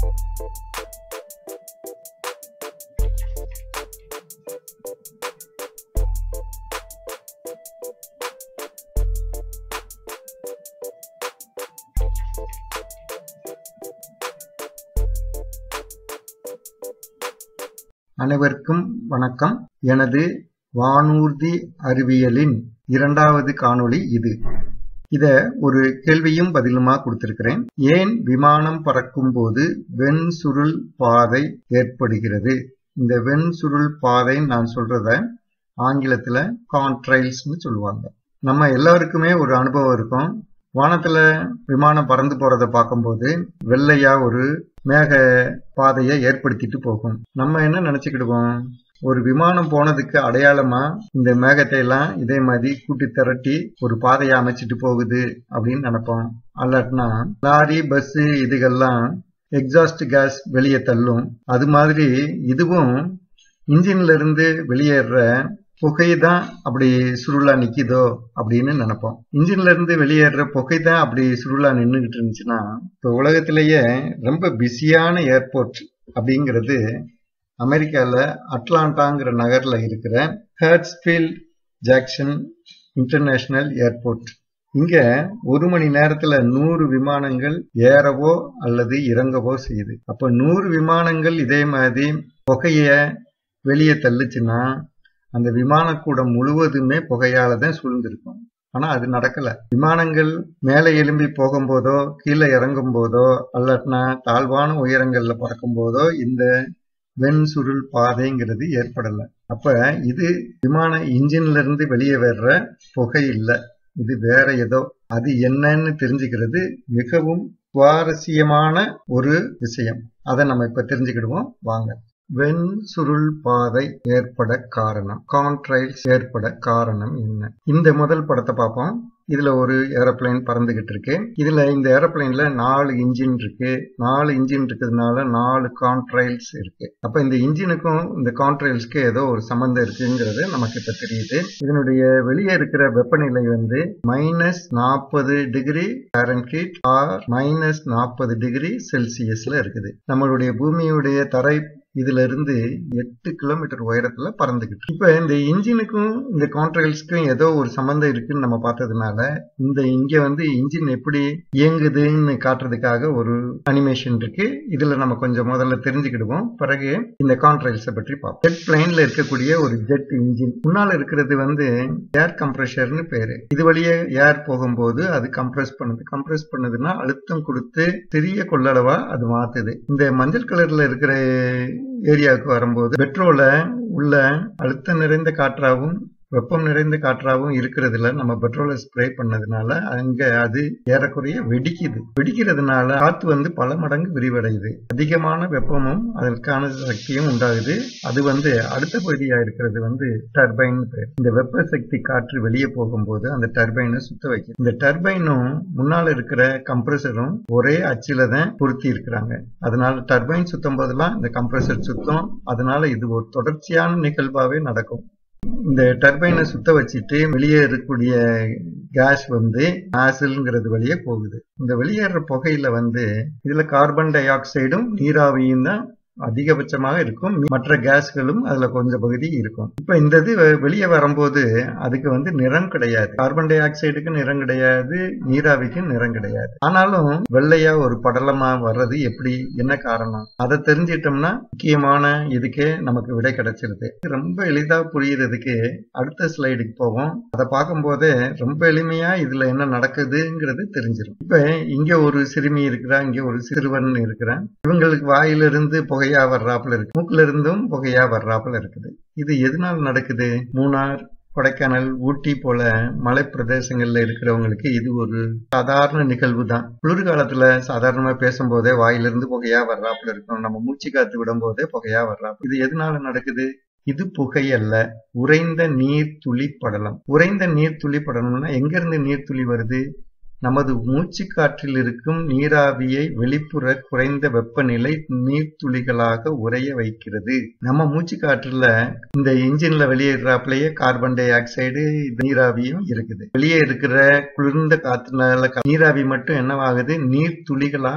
அனைவருக்கும் வணக்கம் எனது வானூர்தி அறிவியலின் இரண்டாவது காணொளி இது இத ஒரு கேள்வியும் பதிலுமா கொடுத்திருக்கிறேன் ஏன் விமானம் பறக்கும் போது வெண் சுருள் பாதை ஏற்படுகிறது இந்த வெண் சுருள் பாதை நான் சொல்றத ஆங்கிலத்துல கான்ட்ரைல்ஸ்னு சொல்லுவாங்க நம்ம எல்லாருக்குமே ஒரு அனுபவம் இருக்கும் வானத்துல விமானம் பறந்து போறத பார்க்கும்போது வெள்ளையா ஒரு மேக பாதையை ஏற்படுத்திட்டு போகும் நம்ம என்ன நினைச்சுக்கிடுவோம் ஒரு விமானம் போனதுக்கு அடையாளமா இந்த மேகத்தை எல்லாம் இதே மாதிரி கூட்டி திரட்டி ஒரு பாதையை அமைச்சிட்டு போகுது அப்படின்னு நினைப்போம் அல்லாட்டினா லாரி பஸ் இதுகெல்லாம் எக்ஸாஸ்ட் கேஸ் வெளியே தள்ளும் அது மாதிரி இதுவும் இன்ஜின்ல இருந்து வெளியேற புகை தான் அப்படி சுருளா நிக்குதோ அப்படின்னு நினைப்போம் இன்ஜின்ல இருந்து வெளியேற புகை தான் அப்படி சுருளா நின்றுகிட்டு இருந்துச்சுன்னா இப்போ உலகத்திலேயே ரொம்ப பிஸியான ஏர்போர்ட் அப்படிங்கிறது அமெரிக்கால அட்லாண்டாங்கிற நகர்ல இருக்கிற ஹர்ட்ஸ்பீல்ட் ஜாக்சன் இன்டர்நேஷனல் ஏர்போர்ட் இங்க ஒரு மணி நேரத்துல நூறு விமானங்கள் ஏறவோ அல்லது இறங்கவோ செய்யுது அப்ப நூறு விமானங்கள் இதே மாதிரி புகைய வெளியே தள்ளுச்சுன்னா அந்த விமானக்கூடம் முழுவதுமே புகையால தான் சூழ்ந்திருக்கும் ஆனா அது நடக்கல விமானங்கள் மேலே எலும்பி போகும்போதோ கீழே இறங்கும் போதோ அல்லட்னா தாழ்வான உயரங்கள்ல பறக்கும் போதோ இந்த வெண் சுருள் பாதைங்கிறது ஏற்படல அப்ப இது விமான இன்ஜின்ல இருந்து வெளியே வர்ற புகை இல்லை இது வேற ஏதோ அது என்னன்னு தெரிஞ்சுக்கிறது மிகவும் சுவாரஸ்யமான ஒரு விஷயம் அதை நம்ம இப்ப தெரிஞ்சுக்கிடுவோம் வாங்க வெண் சுருள் பாதை ஏற்பட காரணம் கான்ட்ரைல்ஸ் ஏற்பட காரணம் என்ன இந்த முதல் படத்தை பார்ப்போம் இதுல ஒரு ஏரோப்ளைன் பறந்துகிட்டு இருக்கு இதுல இந்த ஏரோப்ளைன்ல நாலு இன்ஜின் இருக்கு நாலு இன்ஜின் இருக்கிறதுனால நாலு கான்ட்ரைல்ஸ் இருக்கு அப்ப இந்த இன்ஜினுக்கும் இந்த கான்ட்ரைல்ஸ்க்கு ஏதோ ஒரு சம்பந்தம் இருக்குங்கிறது நமக்கு இப்ப தெரியுது இதனுடைய வெளியே இருக்கிற வெப்பநிலை வந்து மைனஸ் நாற்பது டிகிரி ஃபாரன்ஹீட் ஆர் மைனஸ் நாற்பது டிகிரி செல்சியஸ்ல இருக்குது நம்மளுடைய பூமியுடைய தரை இதுல இருந்து எட்டு கிலோமீட்டர் உயரத்துல பறந்துகிட்டு இப்ப இந்த இன்ஜினுக்கும் இந்த கான்ட்ரைல்ஸ்க்கும் ஏதோ ஒரு சம்பந்தம் இருக்குன்னு நம்ம பார்த்ததுனால இந்த இங்க வந்து இன்ஜின் எப்படி இயங்குதுன்னு காட்டுறதுக்காக ஒரு அனிமேஷன் இருக்கு இதுல நம்ம கொஞ்சம் முதல்ல தெரிஞ்சுக்கிடுவோம் பிறகு இந்த கான்ட்ரைல்ஸை பற்றி பார்ப்போம் ஜெட் பிளைன்ல இருக்கக்கூடிய ஒரு ஜெட் இன்ஜின் முன்னால இருக்கிறது வந்து ஏர் கம்ப்ரெஷர்னு பேரு இது வழியே ஏர் போகும்போது அது கம்ப்ரெஸ் பண்ணுது கம்ப்ரெஸ் பண்ணுதுன்னா அழுத்தம் கொடுத்து சிறிய கொள்ளளவா அது மாத்துது இந்த மஞ்சள் கலர்ல இருக்கிற ஏரியாவுக்கு வரும்போது பெட்ரோலை உள்ள அழுத்தம் நிறைந்த காற்றாகவும் வெப்பம் நிறைந்த காற்றாகவும் இருக்கிறதுல நம்ம பெட்ரோலை ஸ்ப்ரே பண்ணதுனால அங்க அது ஏறக்குறைய வெடிக்குது வெடிக்கிறதுனால காத்து வந்து பல மடங்கு விரிவடையுது அதிகமான வெப்பமும் அதற்கான சக்தியும் உண்டாகுது அது வந்து அடுத்த பகுதியா இருக்கிறது வந்து டர்பைன் பேர் இந்த வெப்ப சக்தி காற்று வெளியே போகும்போது அந்த டர்பைனை சுத்த வைக்கும் இந்த டர்பைனும் முன்னால இருக்கிற கம்ப்ரெசரும் ஒரே அச்சில தான் பொருத்தி இருக்கிறாங்க அதனால டர்பைன் சுத்தும் போதெல்லாம் இந்த கம்ப்ரெசர் சுத்தம் அதனால இது ஒரு தொடர்ச்சியான நிகழ்வாவே நடக்கும் இந்த டர்பைனை சுத்த வச்சுட்டு வெளியே இருக்கக்கூடிய கேஸ் வந்து ஆசில்ங்கிறது வழியே போகுது இந்த வெளியேற புகையில வந்து இதுல கார்பன் டை ஆக்சைடும் நீராவியும் தான் அதிகபட்சமாக இருக்கும் மற்ற கேஸ்களும் அதுல கொஞ்சம் பகுதி இருக்கும் இப்ப இந்த இது வெளியே வரும்போது அதுக்கு வந்து நிறம் கிடையாது கார்பன் டை ஆக்சைடுக்கு நிறம் கிடையாது நீராவிக்கு நிறம் கிடையாது ஆனாலும் வெள்ளையா ஒரு படலமா வர்றது எப்படி என்ன காரணம் அதை தெரிஞ்சிட்டோம்னா முக்கியமான இதுக்கே நமக்கு விடை கிடைச்சிருது ரொம்ப எளிதா புரியறதுக்கு அடுத்த ஸ்லைடுக்கு போவோம் அதை பார்க்கும் போதே ரொம்ப எளிமையா இதுல என்ன நடக்குதுங்கிறது தெரிஞ்சிடும் இப்ப இங்க ஒரு சிறுமி இருக்கிறா இங்க ஒரு சிறுவன் இருக்கிறான் இவங்களுக்கு வாயிலிருந்து புகை புகையா வர்றாப்புல இருக்கு மூக்குல இருந்தும் புகையா வர்றாப்புல இருக்குது இது எதனால நடக்குது மூணார் கொடைக்கானல் ஊட்டி போல மலை பிரதேசங்கள்ல இருக்கிறவங்களுக்கு இது ஒரு சாதாரண நிகழ்வு தான் குளிர்காலத்துல சாதாரணமா பேசும்போதே வாயிலிருந்து புகையா வர்றாப்புல இருக்கும் நம்ம மூச்சு காத்து விடும் போதே புகையா வர்றாப்பு இது எதனால நடக்குது இது புகை அல்ல உறைந்த நீர் துளி படலம் உறைந்த நீர் துளி படலம்னா எங்க இருந்து நீர் துளி வருது நமது மூச்சு காற்றில் இருக்கும் நீராவியை வெளிப்புற குறைந்த வெப்பநிலை நீர்த்துளிகளாக உறைய வைக்கிறது நம்ம மூச்சு காற்றுல இந்த இன்ஜின்ல வெளியேறாப்புலயே கார்பன் டை ஆக்சைடு நீராவியும் இருக்குது வெளியே இருக்கிற குளிர்ந்த காற்றுனால நீராவி மட்டும் என்னவாகுது நீர் துளிகளா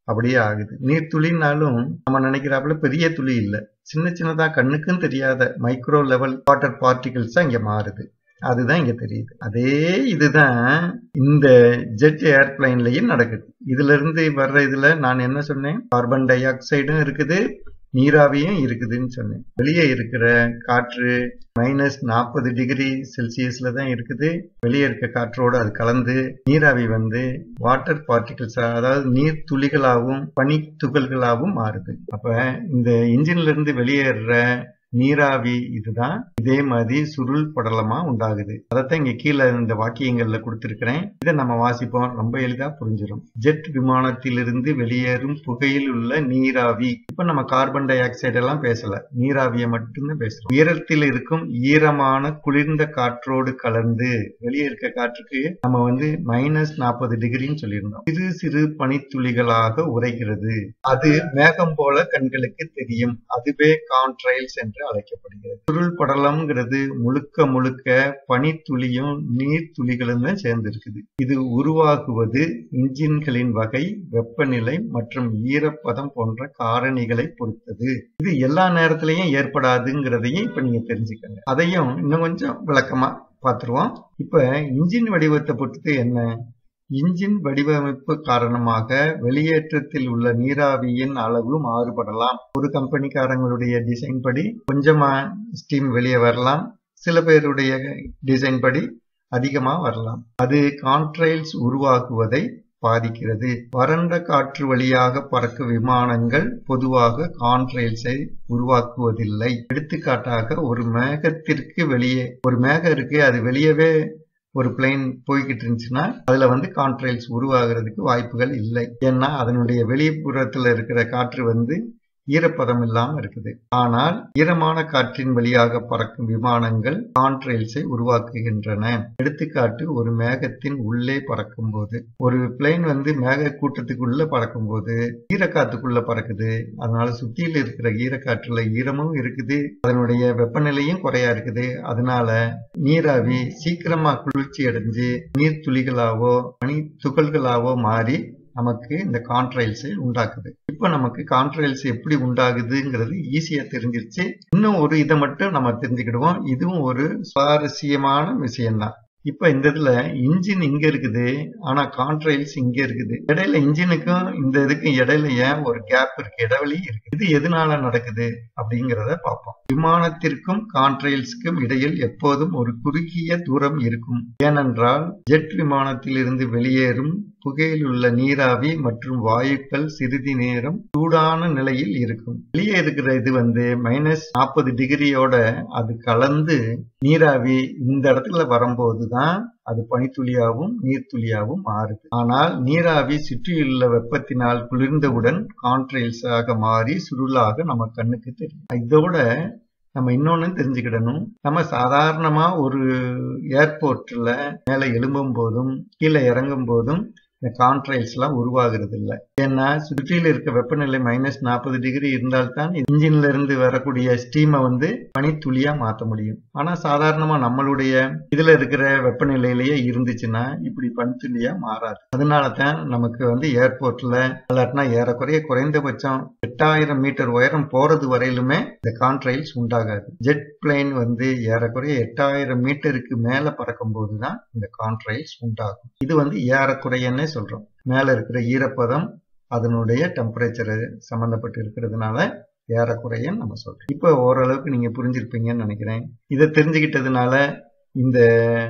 அப்படியே ஆகுது நீர்த்துளினாலும் நம்ம நினைக்கிறாப்புல பெரிய துளி இல்லை சின்ன சின்னதா கண்ணுக்கும் தெரியாத மைக்ரோ லெவல் வாட்டர் பார்ட்டிகிள்ஸ் தான் இங்க மாறுது அதுதான் இங்க தெரியுது அதே இதுதான் இந்த ஜெட் ஏர்பிளைன்லயும் நடக்குது இதுல இருந்து வர்ற இதுல நான் என்ன சொன்னேன் கார்பன் டை ஆக்சைடும் இருக்குது நீராவியும் இருக்குதுன்னு சொன்னேன் வெளியே இருக்கிற காற்று மைனஸ் நாற்பது டிகிரி செல்சியஸ்ல தான் இருக்குது வெளியே இருக்க காற்றோடு அது கலந்து நீராவி வந்து வாட்டர் பார்ட்டிகிள்ஸ் அதாவது நீர் துளிகளாகவும் பனி துகள்களாகவும் மாறுது அப்ப இந்த இன்ஜின்ல இருந்து வெளியேற நீராவி இதுதான் இதே மாதிரி சுருள் படலமா உண்டாகுது அதைத்தான் இங்க கீழே இந்த வாக்கியங்கள்ல கொடுத்திருக்கிறேன் இதை நம்ம வாசிப்போம் ரொம்ப எளிதா புரிஞ்சிடும் ஜெட் விமானத்திலிருந்து வெளியேறும் புகையில் உள்ள நீராவி இப்ப நம்ம கார்பன் டை ஆக்சைடு எல்லாம் பேசல நீராவியை மட்டும்தான் பேசுறோம் உயரத்தில் இருக்கும் ஈரமான குளிர்ந்த காற்றோடு கலந்து வெளியே இருக்க காற்றுக்கு நம்ம வந்து மைனஸ் நாற்பது டிகிரின்னு சொல்லியிருந்தோம் சிறு சிறு பனித்துளிகளாக உரைகிறது அது மேகம் போல கண்களுக்கு தெரியும் அதுவே கான்ட்ரைல்ஸ் என்று என்று அழைக்கப்படுகிறது சுருள் படலம்ங்கிறது முழுக்க முழுக்க பனித்துளியும் நீர் துளிகளும் தான் சேர்ந்து இருக்குது இது உருவாகுவது இன்ஜின்களின் வகை வெப்பநிலை மற்றும் ஈரப்பதம் போன்ற காரணிகளை பொறுத்தது இது எல்லா நேரத்திலையும் ஏற்படாதுங்கிறதையும் இப்ப நீங்க தெரிஞ்சுக்கங்க அதையும் இன்னும் கொஞ்சம் விளக்கமா பார்த்துருவோம் இப்ப இன்ஜின் வடிவத்தை பொறுத்து என்ன இன்ஜின் வடிவமைப்பு காரணமாக வெளியேற்றத்தில் உள்ள நீராவியின் அளவு மாறுபடலாம் ஒரு கம்பெனிக்காரங்களுடைய டிசைன் படி கொஞ்சமா ஸ்டீம் வெளியே வரலாம் சில பேருடைய டிசைன் படி அதிகமா வரலாம் அது கான்ட்ரைல்ஸ் உருவாக்குவதை பாதிக்கிறது வறண்ட காற்று வழியாக பறக்கும் விமானங்கள் பொதுவாக கான்ட்ரெயில்ஸை உருவாக்குவதில்லை எடுத்துக்காட்டாக ஒரு மேகத்திற்கு வெளியே ஒரு மேகம் இருக்கு அது வெளியவே ஒரு பிளைன் போய்கிட்டு இருந்துச்சுன்னா அதுல வந்து கான்ட்ரெயில்ஸ் உருவாகிறதுக்கு வாய்ப்புகள் இல்லை ஏன்னா அதனுடைய வெளிப்புறத்துல இருக்கிற காற்று வந்து ஈரப்பதம் இல்லாம இருக்குது ஆனால் ஈரமான காற்றின் வழியாக பறக்கும் விமானங்கள் கான்ட்ரெயில்ஸை உருவாக்குகின்றன எடுத்துக்காட்டு ஒரு மேகத்தின் உள்ளே பறக்கும் போது ஒரு பிளேன் வந்து மேக கூட்டத்துக்குள்ள பறக்கும் போது ஈரக்காத்துக்குள்ள பறக்குது அதனால சுத்தியில் இருக்கிற ஈரக்காற்றுல ஈரமும் இருக்குது அதனுடைய வெப்பநிலையும் குறையா இருக்குது அதனால நீராவி சீக்கிரமா குளிர்ச்சி அடைஞ்சு நீர் துளிகளாவோ பனி துகள்களாவோ மாறி நமக்கு இந்த கான்ட்ரைல்ஸை உண்டாக்குது இப்போ நமக்கு கான்ட்ரைல்ஸ் எப்படி உண்டாகுதுங்கிறது ஈஸியா தெரிஞ்சிருச்சு இன்னும் ஒரு இதை மட்டும் நம்ம தெரிஞ்சுக்கிடுவோம் இதுவும் ஒரு சுவாரஸ்யமான விஷயம்தான் இப்ப இந்த இதுல இன்ஜின் இங்க இருக்குது ஆனா கான்ட்ரைல்ஸ் இங்க இருக்குது இடையில இன்ஜினுக்கும் இந்த இதுக்கும் இடையில ஏன் ஒரு கேப் இருக்கு இடைவெளி இருக்கு இது எதனால நடக்குது அப்படிங்கிறத பார்ப்போம் விமானத்திற்கும் கான்ட்ரைல்ஸ்க்கும் இடையில் எப்போதும் ஒரு குறுகிய தூரம் இருக்கும் ஏனென்றால் ஜெட் விமானத்தில் இருந்து வெளியேறும் புகையில் உள்ள நீராவி மற்றும் வாயுக்கள் சிறிது நேரம் சூடான நிலையில் இருக்கும் வெளியே இருக்கிற இது வந்து மைனஸ் நாற்பது டிகிரியோட அது கலந்து நீராவி இந்த இடத்துல வரும்போதுதான் அது பனித்துளியாகவும் நீர்த்துளியாகவும் மாறுது ஆனால் நீராவி சுற்றியுள்ள வெப்பத்தினால் குளிர்ந்தவுடன் கான்ட்ரெயில்ஸாக மாறி சுருளாக நம்ம கண்ணுக்கு தெரியும் இதோட நம்ம இன்னொன்னு தெரிஞ்சுக்கிடணும் நம்ம சாதாரணமா ஒரு ஏர்போர்ட்ல மேல எழும்பும் போதும் கீழே இறங்கும் போதும் இந்த கான்ட்ரைல்ஸ் எல்லாம் உருவாகிறது இல்லை ஏன்னா சுற்றியில் இருக்க வெப்பநிலை மைனஸ் நாற்பது டிகிரி இருந்தால்தான் இன்ஜின்ல இருந்து வரக்கூடிய ஸ்டீமை வந்து பனித்துளியா மாற்ற முடியும் ஆனா சாதாரணமா நம்மளுடைய இதுல இருக்கிற வெப்பநிலையிலேயே இருந்துச்சுன்னா இப்படி பனித்துளியா மாறாது அதனால தான் நமக்கு வந்து ஏர்போர்ட்ல இல்லாட்டினா ஏறக்குறைய குறைந்தபட்சம் எட்டாயிரம் மீட்டர் உயரம் போறது வரையிலுமே இந்த கான்ட்ரைல்ஸ் உண்டாகாது ஜெட் பிளேன் வந்து ஏறக்குறைய எட்டாயிரம் மீட்டருக்கு மேல பறக்கும் போதுதான் இந்த கான்ட்ரைல்ஸ் உண்டாகும் இது வந்து ஏறக்குறையன்னே சொல்றோம் மேல இருக்கிற ஈரப்பதம் அதனுடைய டெம்பரேச்சர் சம்பந்தப்பட்டு இருக்கிறதுனால ஏறக்குறைய நம்ம சொல்றோம் இப்போ ஓரளவுக்கு நீங்க புரிஞ்சிருப்பீங்கன்னு நினைக்கிறேன் இதை தெரிஞ்சுக்கிட்டதுனால இந்த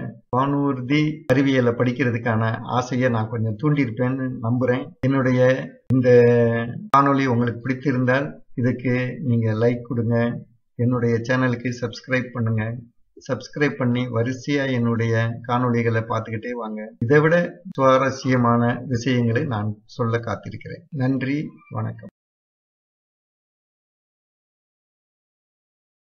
வானூர்தி அறிவியலை படிக்கிறதுக்கான ஆசையை நான் கொஞ்சம் தூண்டியிருப்பேன்னு நம்புறேன் என்னுடைய இந்த காணொளி உங்களுக்கு பிடித்திருந்தால் இதுக்கு நீங்க லைக் கொடுங்க என்னுடைய சேனலுக்கு சப்ஸ்கிரைப் பண்ணுங்க சப்ஸ்கிரைப் பண்ணி வரிசையா என்னுடைய காணொளிகளை பார்த்துக்கிட்டே வாங்க இதை விட சுவாரஸ்யமான விஷயங்களை நான் சொல்ல காத்திருக்கிறேன் நன்றி வணக்கம்